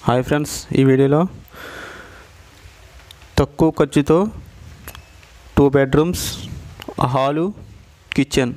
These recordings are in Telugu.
హాయ్ ఫ్రెండ్స్ ఈ వీడియోలో తక్కువ ఖర్చుతో టూ బెడ్రూమ్స్ హాలు కిచెన్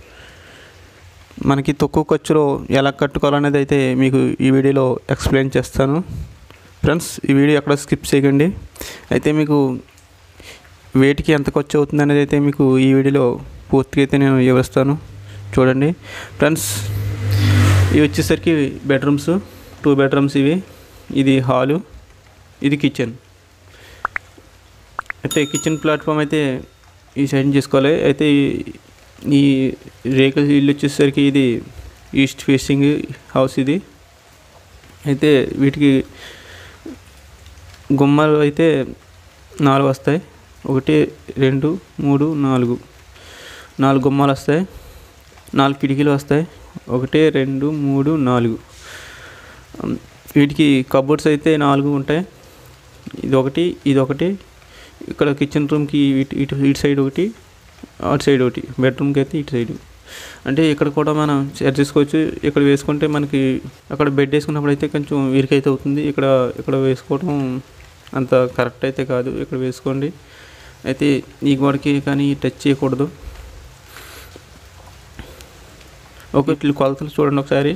మనకి తక్కువ ఖర్చులో ఎలా కట్టుకోవాలనేది అయితే మీకు ఈ వీడియోలో ఎక్స్ప్లెయిన్ చేస్తాను ఫ్రెండ్స్ ఈ వీడియో ఎక్కడ స్కిప్ చేయకండి అయితే మీకు వేటికి ఎంత ఖర్చు అవుతుంది అనేది అయితే మీకు ఈ వీడియోలో పూర్తిగా అయితే నేను వివరిస్తాను చూడండి ఫ్రెండ్స్ ఇవి వచ్చేసరికి బెడ్రూమ్స్ టూ బెడ్రూమ్స్ ఇవి ఇది హాలు ఇది కిచెన్ అయితే కిచెన్ ప్లాట్ఫామ్ అయితే ఈ సైడ్ చేసుకోవాలి అయితే ఈ- ఈ రేకుల ఇల్లు వచ్చేసరికి ఇది ఈస్ట్ ఫేసింగ్ హౌస్ ఇది అయితే వీటికి గుమ్మాలు అయితే నాలుగు వస్తాయి ఒకటి రెండు మూడు నాలుగు నాలుగు గుమ్మాలు వస్తాయి నాలుగు కిటికీలు వస్తాయి ఒకటి రెండు మూడు నాలుగు ఉమ్, వీటికి కబోర్డ్స్ అయితే నాలుగు ఉంటాయి ఇది ఒకటి ఇది ఒకటి ఇక్కడ కిచెన్ రూమ్కి ఇటు ఇటు ఇటు సైడ్ ఒకటి అటు సైడ్ ఒకటి బెడ్రూమ్కి అయితే ఇటు సైడ్ అంటే ఇక్కడ కూడా మనం సెట్ చేసుకోవచ్చు ఇక్కడ వేసుకుంటే మనకి అక్కడ బెడ్ వేసుకున్నప్పుడు అయితే కొంచెం ఇరుకైతే అవుతుంది ఇక్కడ ఇక్కడ వేసుకోవడం అంత కరెక్ట్ అయితే కాదు ఇక్కడ వేసుకోండి అయితే ఈ గోడకి కానీ టచ్ చేయకూడదు ఒక ఇట్లు కొలతలు చూడండి ఒకసారి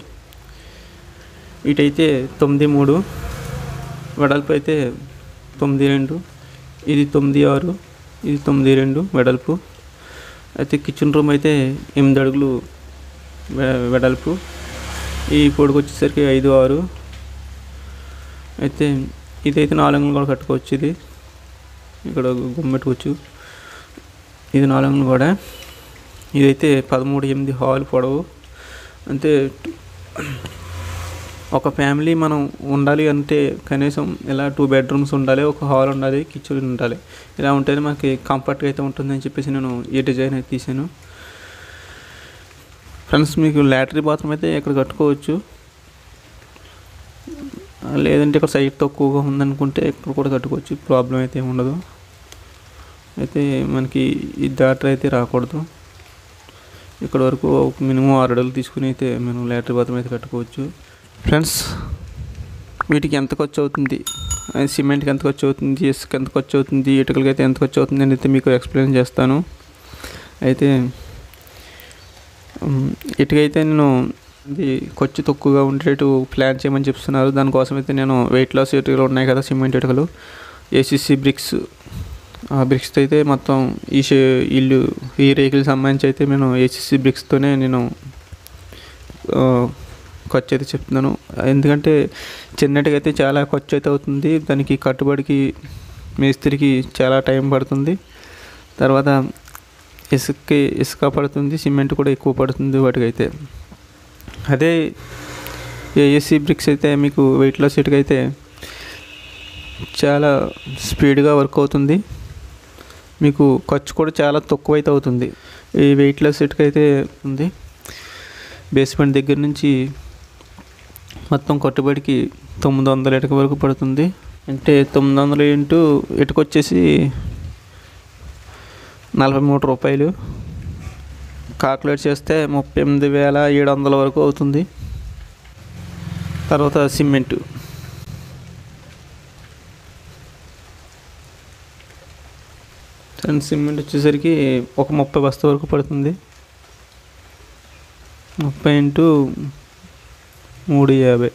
ఇటైతే తొమ్మిది మూడు వెడల్పు అయితే తొమ్మిది రెండు ఇది తొమ్మిది ఆరు ఇది తొమ్మిది రెండు వెడల్పు అయితే కిచెన్ రూమ్ అయితే ఎనిమిది అడుగులు వె- వెడల్పు ఈ పొడుగు వచ్చేసరికి ఐదు ఆరు అయితే ఇదైతే నాలుగు అంగులు కూడా కట్టుకోవచ్చు ఇది ఇక్కడ గుమ్మెట్టుకోవచ్చు ఇది నాలుగు అంగులు కూడా ఇదైతే పదమూడు ఎనిమిది హాల్ పొడవు అంటే ఒక ఫ్యామిలీ మనం ఉండాలి అంటే కనీసం ఇలా టూ బెడ్రూమ్స్ ఉండాలి ఒక హాల్ ఉండాలి కిచెన్ ఉండాలి ఇలా ఉంటేనే మనకి కంఫర్ట్గా అయితే ఉంటుందని చెప్పేసి నేను ఈ డిజైన్ అయితే తీసాను ఫ్రెండ్స్ మీకు లాటరీ బాత్రూమ్ అయితే ఇక్కడ కట్టుకోవచ్చు లేదంటే ఇక్కడ సైట్ తక్కువగా ఉందనుకుంటే ఇక్కడ కూడా కట్టుకోవచ్చు ప్రాబ్లం అయితే ఏమి ఉండదు అయితే మనకి ఈ దాటర్ అయితే రాకూడదు ఇక్కడ వరకు మినిమం ఆరు అడుగులు తీసుకుని అయితే మనం లాటరీ బాత్రూమ్ అయితే కట్టుకోవచ్చు ఫ్రెండ్స్ వీటికి ఎంత ఖర్చు అవుతుంది అది సిమెంట్కి ఎంత ఖర్చు అవుతుంది ఇసుక ఎంత ఖర్చు అవుతుంది ఇటుకలకి అయితే ఎంత ఖర్చు అవుతుంది అని అయితే మీకు ఎక్స్ప్లెయిన్ చేస్తాను అయితే ఉమ్, ఇటుకైతే నేను ఇది ఖర్చు తక్కువగా ఉండేటు ప్లాన్ చేయమని చెప్తున్నారు దానికోసం అయితే నేను వెయిట్ లాస్ ఇటుకలు ఉన్నాయి కదా సిమెంట్ ఇటుకలు ఏసీసీ బ్రిక్స్ ఆ బ్రిక్స్ అయితే మొత్తం ఈ షే- ఇల్లు ఈ రేకులకు సంబంధించి అయితే నేను ఏసీసీ బ్రిక్స్తోనే నేను ఆ, ఖర్చు అయితే చెప్తున్నాను ఎందుకంటే చిన్నటికి అయితే చాలా ఖర్చు అయితే అవుతుంది దానికి కట్టుబడికి మేస్త్రికి చాలా టైం పడుతుంది తర్వాత ఇసుకకి ఇసుక పడుతుంది సిమెంట్ కూడా ఎక్కువ పడుతుంది వాటికైతే అదే ఏఎస్సి బ్రిక్స్ అయితే మీకు వెయిట్ లాస్ అయితే చాలా స్పీడ్గా వర్క్ అవుతుంది మీకు ఖర్చు కూడా చాలా తక్కువ అయితే అవుతుంది ఈ వెయిట్ లెస్ అయితే ఉంది బేస్మెంట్ దగ్గర నుంచి మొత్తం కట్టుబడికి తొమ్మిది వందల ఇటుక వరకు పడుతుంది అంటే తొమ్మిది వందలు ఇంటూ ఇటుక వచ్చేసి నలభై మూడు రూపాయలు కాకులేట్ చేస్తే ముప్పై ఎనిమిది వేల ఏడు వందల వరకు అవుతుంది తర్వాత సిమెంటు అండ్ సిమెంట్ వచ్చేసరికి ఒక ముప్పై బస్తా వరకు పడుతుంది ముప్పై ఇంటూ మూడు యాభై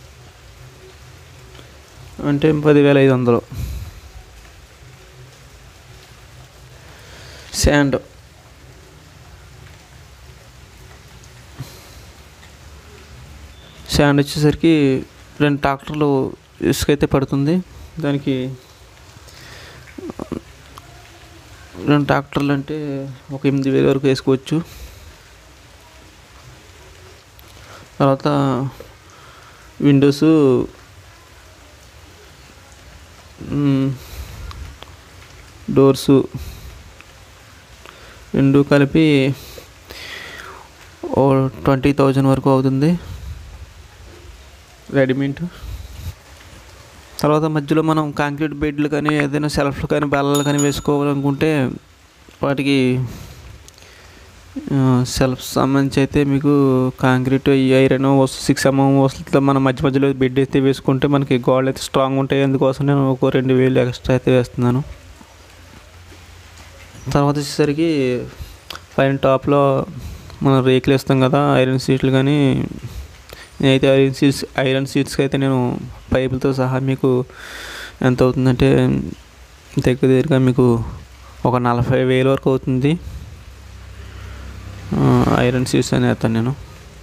అంటే పదివేల ఐదు వందలు శాండ్ శాండ్ వచ్చేసరికి రెండు ట్రాక్టర్లు ఇసుక అయితే పడుతుంది దానికి రెండు ట్రాక్టర్లు అంటే ఒక ఎనిమిది వేల వరకు వేసుకోవచ్చు తర్వాత విండోస్ డోర్సు రెండు కలిపి ఓ ట్వంటీ థౌజండ్ వరకు అవుతుంది రెడీమేడ్ తర్వాత మధ్యలో మనం కాంక్రీట్ బెడ్లు కానీ ఏదైనా సెల్ఫ్లు కానీ బల్లలు కానీ వేసుకోవాలనుకుంటే వాటికి సెల్ఫ్ సంబంధించి అయితే మీకు కాంక్రీట్ ఈ ఐరన్ సిక్స్ ఎంఎం వస్తువులతో మనం మధ్య మధ్యలో బెడ్ అయితే వేసుకుంటే మనకి గోడలు అయితే స్ట్రాంగ్ ఉంటాయి అందుకోసం నేను ఒక రెండు వేలు ఎక్స్ట్రా అయితే వేస్తున్నాను తర్వాత వచ్చేసరికి పైన టాప్లో మనం రేకులు వేస్తాం కదా ఐరన్ సీట్లు కానీ నేనైతే ఐరన్ సీట్స్ ఐరన్ సీట్స్కి అయితే నేను పైపులతో సహా మీకు ఎంత అవుతుందంటే దగ్గర దగ్గరగా మీకు ఒక నలభై వేలు వరకు అవుతుంది ఆ, ఐరన్ సీట్స్ అని వేస్తాను నేను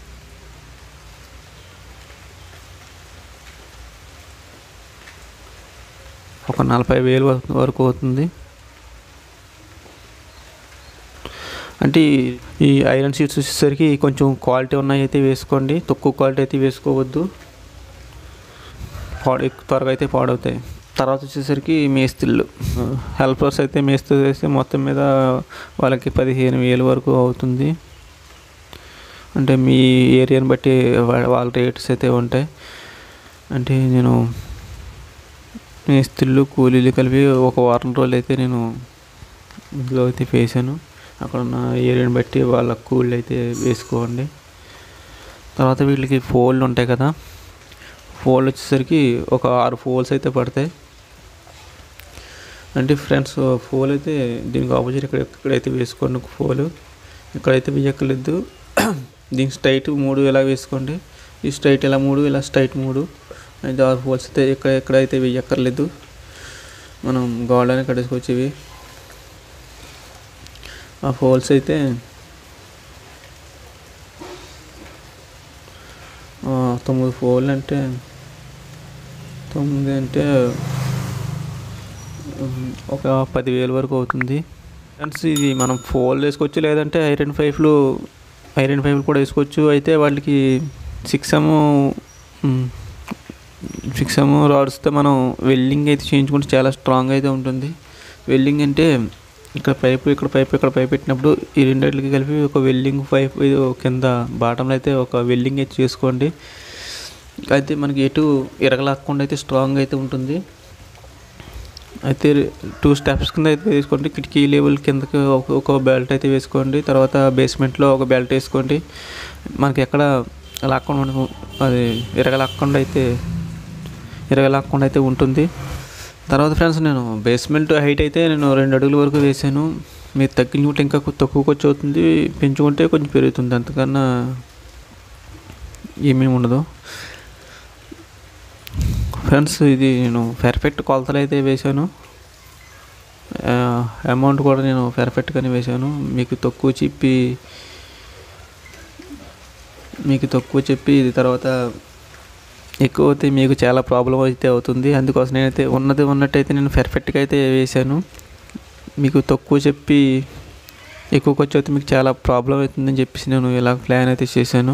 ఒక నలభై వేలు వరకు- వరకు అవుతుంది అంటే ఈ- ఈ ఐరన్ షీట్స్ వచ్చేసరికి కొంచెం క్వాలిటీ ఉన్నాయి అయితే వేసుకోండి తక్కువ క్వాలిటీ అయితే వేసుకోవద్దు పాడు ఎక్కువ త్వరగా అయితే పాడవుతాయి తర్వాత వచ్చేసరికి మేస్త్రీలు హెల్పర్స్ అయితే మేస్త్రి చేస్తే మొత్తం మీద వాళ్ళకి పదిహేను వేలు వరకు అవుతుంది అంటే మీ ఏరియాని బట్టి వా- వాళ్ళ రేట్స్ అయితే ఉంటాయి అంటే నేను మేస్త్రీలు కూలీలు కలిపి ఒక వారం రోజులు అయితే నేను ఇందులో అయితే వేసాను అక్కడ ఉన్న ఏరియాని బట్టి వాళ్ళ కూలీలు అయితే వేసుకోండి తర్వాత వీళ్ళకి ఫోల్డ్ ఉంటాయి కదా ఫోల్డ్ వచ్చేసరికి ఒక ఆరు ఫోల్స్ అయితే పడతాయి అంటే ఫ్రెండ్స్ ఫోల్ అయితే దీనికి ఆపోజిట్ ఇక్కడ ఇక్కడైతే వేసుకోండి ఒక ఫోల్ ఇక్కడైతే వేయక్కర్లేదు దీనికి స్ట్రైట్ మూడు ఇలా వేసుకోండి ఈ స్ట్రైట్ ఇలా మూడు ఇలా స్ట్రైట్ మూడు అయితే ఆరు ఫోల్స్ అయితే ఇక్కడ ఎక్కడైతే వేయక్కర్లేదు మనం గోడని కట్టేసుకొచ్చేవి ఆ ఫోల్స్ అయితే ఆ, తొమ్మిది ఫోల్ అంటే తొమ్మిది అంటే ఉమ్, ఒక పదివేలు వరకు అవుతుంది ఫ్రెండ్స్ ఇది మనం ఫోల్ వేసుకోవచ్చు లేదంటే ఐరన్ పైపులు ఐరన్ పైపులు కూడా వేసుకోవచ్చు అయితే వాళ్ళకి సిక్స్ ఎమ్ సిక్స్ ఎమ్ రాడ్స్తో మనం వెల్డింగ్ అయితే చేయించుకుంటే చాలా స్ట్రాంగ్ అయితే ఉంటుంది వెల్డింగ్ అంటే ఇక్కడ పైపు ఇక్కడ పైపు ఇక్కడ పైపు పెట్టినప్పుడు ఈ రెండింటికి కలిపి ఒక వెల్డింగ్ పైప్ ఇది కింద బాటంలో అయితే ఒక వెల్డింగ్ అయితే చేసుకోండి అయితే మనకి ఎటు ఇరగలాకుండా అయితే స్ట్రాంగ్ అయితే ఉంటుంది అయితే టూ స్టెప్స్ కింద అయితే వేసుకోండి కిటికీ లెవెల్ కిందకి ఒక ఒక బెల్ట్ అయితే వేసుకోండి తర్వాత బేస్మెంట్లో ఒక బెల్ట్ వేసుకోండి మనకి ఎక్కడ లాక్కుండా ఉండదు అది ఇరగలాక్కుండా అయితే ఇరగలాక్కుండా అయితే ఉంటుంది తర్వాత ఫ్రెండ్స్ నేను బేస్మెంట్ హైట్ అయితే నేను రెండు అడుగుల వరకు వేసాను మీరు తగ్గించుకుంటే ఇంకా కొ- తక్కువ ఖర్చు అవుతుంది పెంచుకుంటే కొంచెం పెరుగుతుంది అంతకన్నా ఏమీ ఉండదు ఫ్రెండ్స్ ఇది నేను పర్ఫెక్ట్ కొలతలు అయితే వేశాను అమౌంట్ కూడా నేను పర్ఫెక్ట్గానే వేశాను మీకు తక్కువ చెప్పి మీకు తక్కువ చెప్పి ఇది తర్వాత ఎక్కువ అయితే మీకు చాలా ప్రాబ్లం అయితే అవుతుంది అందుకోసం నేనైతే ఉన్నది ఉన్నట్టయితే నేను పర్ఫెక్ట్గా అయితే వేశాను మీకు తక్కువ చెప్పి ఎక్కువ ఖర్చు అయితే మీకు చాలా ప్రాబ్లం అవుతుందని చెప్పేసి నేను ఇలా ప్లాన్ అయితే చేశాను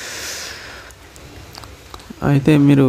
అయితే మీరు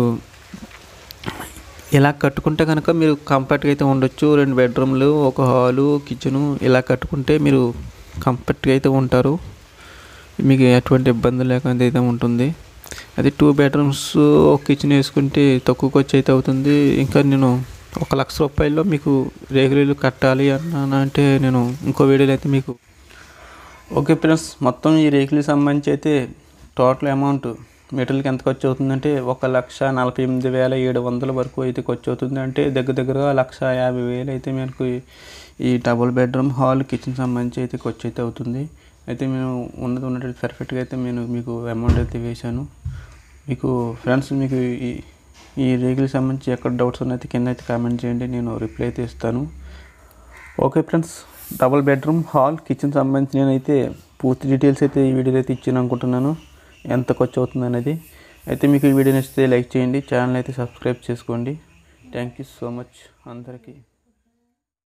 ఇలా కట్టుకుంటే కనుక మీరు కంఫర్ట్గా అయితే ఉండొచ్చు రెండు బెడ్రూమ్లు ఒక హాలు కిచెను ఇలా కట్టుకుంటే మీరు కంఫర్ట్గా అయితే ఉంటారు మీకు ఎటువంటి ఇబ్బంది లేకుండా అయితే ఉంటుంది అది టూ బెడ్రూమ్స్ ఒక కిచెన్ వేసుకుంటే తక్కువ ఖర్చు అయితే అవుతుంది ఇంకా నేను ఒక లక్ష రూపాయల్లో మీకు రేగులు కట్టాలి అన్నా అంటే నేను ఇంకో వీడియోలో అయితే మీకు ఓకే ఫ్రెండ్స్ మొత్తం ఈ రేకులకి సంబంధించి అయితే టోటల్ అమౌంట్ మెటీరియల్కి ఎంత ఖర్చు అవుతుందంటే ఒక లక్ష నలభై ఎనిమిది వేల ఏడు వందల వరకు అయితే ఖర్చు అవుతుంది అంటే దగ్గర దగ్గరగా లక్ష యాభై వేలు అయితే మనకు ఈ డబుల్ బెడ్రూమ్ హాల్ కిచెన్ సంబంధించి అయితే ఖర్చు అయితే అవుతుంది అయితే మేము ఉన్నది ఉన్నట్టు పర్ఫెక్ట్గా అయితే నేను మీకు అమౌంట్ అయితే వేశాను మీకు ఫ్రెండ్స్ మీకు ఈ ఈ రేకులకు సంబంధించి ఎక్కడ డౌట్స్ ఉన్నైతే కింద అయితే కామెంట్ చేయండి నేను రిప్లై అయితే ఇస్తాను okay friends double bedroom hall kitchen సంబంధించి నేనైతే పూర్తి డీటెయిల్స్ అయితే ఈ వీడియోలో అయితే ఇచ్చాను అనుకుంటున్నాను ఎంత ఖర్చు అవుతుంది అనేది అయితే మీకు ఈ వీడియో నచ్చితే లైక్ చేయండి ఛానల్ అయితే సబ్స్క్రైబ్ చేసుకోండి థ్యాంక్ యూ సో మచ్ అందరికీ